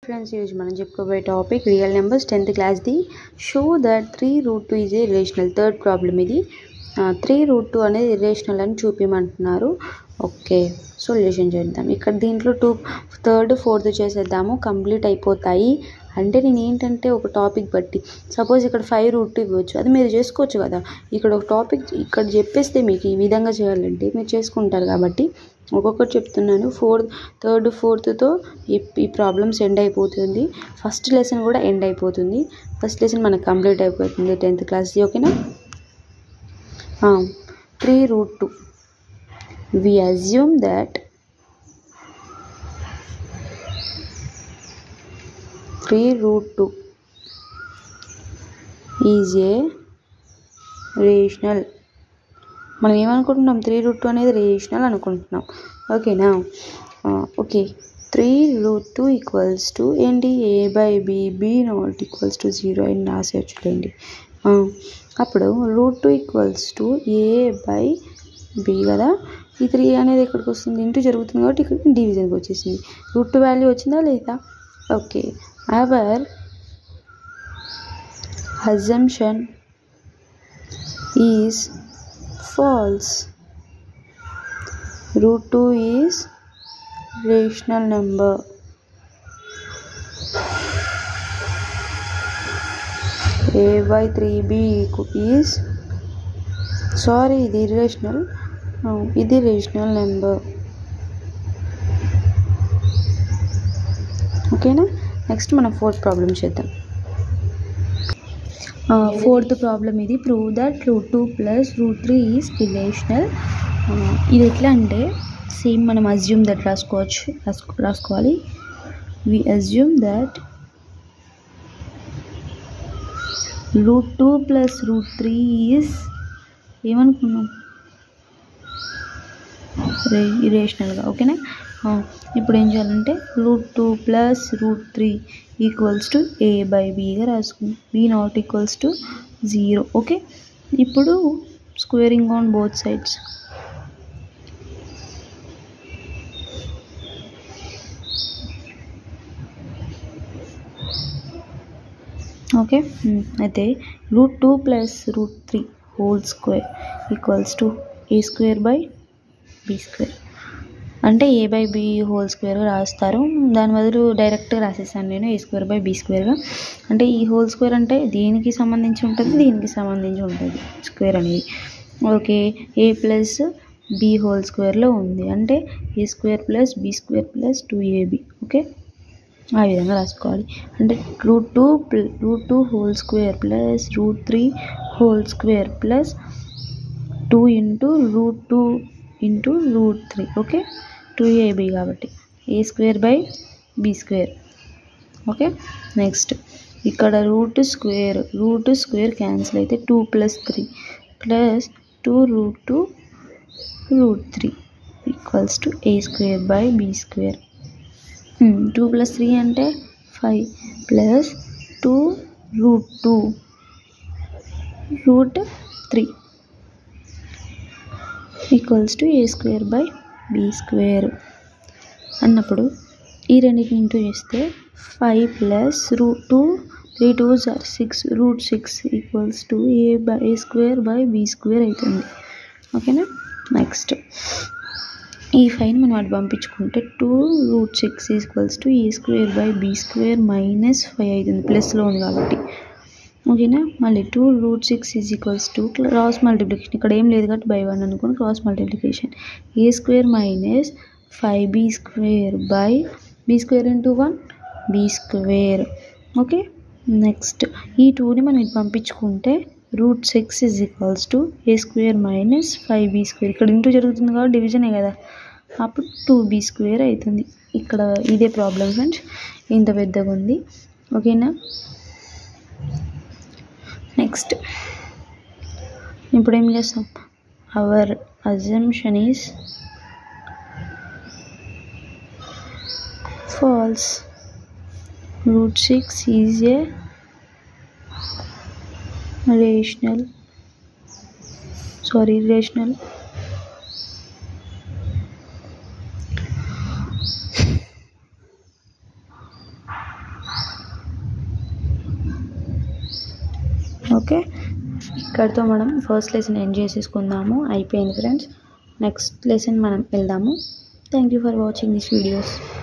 friends ఈరోజు మనం చెప్పుకోబోయే టాపిక్ రియల్ నెంబర్స్ టెన్త్ క్లాస్ది show that three root two is a relational third problem ఇది త్రీ రూట్ టూ అనేది ఇరేషనల్ అని చూపించమంటున్నారు ఓకే సొల్యూషన్ చేద్దాం ఇక్కడ దీంట్లో టూ థర్డ్ ఫోర్త్ చేసేద్దాము కంప్లీట్ అయిపోతాయి అంటే నేను ఏంటంటే ఒక టాపిక్ బట్టి సపోజ్ ఇక్కడ ఫైవ్ రూట్ ఇవ్వచ్చు అది మీరు చేసుకోవచ్చు కదా ఇక్కడ ఒక టాపిక్ ఇక్కడ చెప్పేస్తే మీకు ఈ విధంగా చేయాలంటే మీరు చేసుకుంటారు కాబట్టి ఒక్కొక్కటి చెప్తున్నాను ఫోర్త్ థర్డ్ ఫోర్త్తో ఈ ఈ ప్రాబ్లమ్స్ ఎండ్ అయిపోతుంది ఫస్ట్ లెసన్ కూడా ఎండ్ అయిపోతుంది ఫస్ట్ లెసన్ మనకు కంప్లీట్ అయిపోతుంది టెన్త్ క్లాస్ది ఓకేనా three root two we assume that 3 root 2 is a rational మనం ఏమనుకుంటున్నాం త్రీ రూట్ టూ అనేది రేషనల్ అనుకుంటున్నాం ఓకేనా okay three root two equals to ఏంటి a by b b not equals to zero అని రాసేయచ్చులేండి అప్పుడు root two equals to a by b కదా ఈ త్రీ అనేది ఎక్కడికి వస్తుంది ఇంటూ జరుగుతుంది కాబట్టి ఇక్కడ డివిజన్కి వచ్చేసింది రూట్ టూ వాల్యూ వచ్చిందా లేదా okay our assumption is false root two is rational number a by three b is sorry ఇది ఇర్రేషనల్ ఇది రేషనల్ నెంబర్ ఓకేనా నెక్స్ట్ మనం ఫోర్త్ ప్రాబ్లం చేద్దాం ఫోర్త్ ప్రాబ్లం ఇది prove that root two plus root three is relational ఇది ఎట్లా అంటే same మనం అజ్యూమ్ దట్ రాసుకోవచ్చు రాసుకో రాసుకోవాలి we assume that root two plus root three is ఏమనుకున్నాం రే ఇరేషనల్గా ఓకేనా ఇప్పుడు ఏం చేయాలంటే root two plus root three equals to a by బీగా రాసుకుందాం b not equals to zero okay ఇప్పుడు squaring on both sides okay అయితే root two plus root three whole square equals to a square by b square అంటే a by b whole స్క్వేర్గా రాస్తారు దాని బదులు డైరెక్ట్గా రాసేసాను నేను ఏ స్క్వేర్ బై బి స్క్వేర్గా అంటే ఈ హోల్ స్క్వేర్ అంటే దీనికి సంబంధించి ఉంటుంది దీనికి సంబంధించి ఉంటుంది స్క్వేర్ అనేది okay a plus b whole స్క్వేర్లో ఉంది అంటే a square plus b square plus two a b okay ఆ విధంగా రాసుకోవాలి అంటే root two root two whole square plus root three whole square plus two into root two into root three okay two a b కాబట్టి a square by b square okay next ఇక్కడ root square root square cancel అయితే two plus three plus two root two root three equals to a square by b square two plus three అంటే five plus two root two root three equals to a square by b square అన్నప్పుడు ఈ రెండింటిని into చేస్తే five plus root two three two జార్ six root six equals to a by a square by b square అవుతుంది ఓకేనా next ఈ five మనం అటు పంపించుకుంటే two root six equals to a square by b square minus five అవుతుంది ప్లస్లో ఉంది కాబట్టి ఓకేనా మళ్ళీ two root six is equals to cross multiplication ఇక్కడ ఏం లేదు కాబట్టి బై వన్ అనుకోండి cross multiplication a square minus five b square by b square into one b square okay next ఈ టూని మనం ఇటు పంపించుకుంటే root six is equals to a square minus five b square ఇక్కడ ఇంటూ జరుగుతుంది కాబట్టి డివిజనే కదా అప్పుడు టూ బీ స్క్వేర్ అవుతుంది ఇక్కడ ఇదే ప్రాబ్లం ఫ్రెండ్స్ ఇంత పెద్దగా ఉంది ఓకేనా నెక్స్ట్ ఇప్పుడు ఏం చేస్తాం our assumption is false root six is a rational sorry rational okay ఇక్కడితో మనం ఫస్ట్ లెసన్ ఎండ్ చేసేసుకుందాము అయిపోయింది ఫ్రెండ్స్ నెక్స్ట్ లెసన్ మనం వెళ్దాము thank you for watching this videos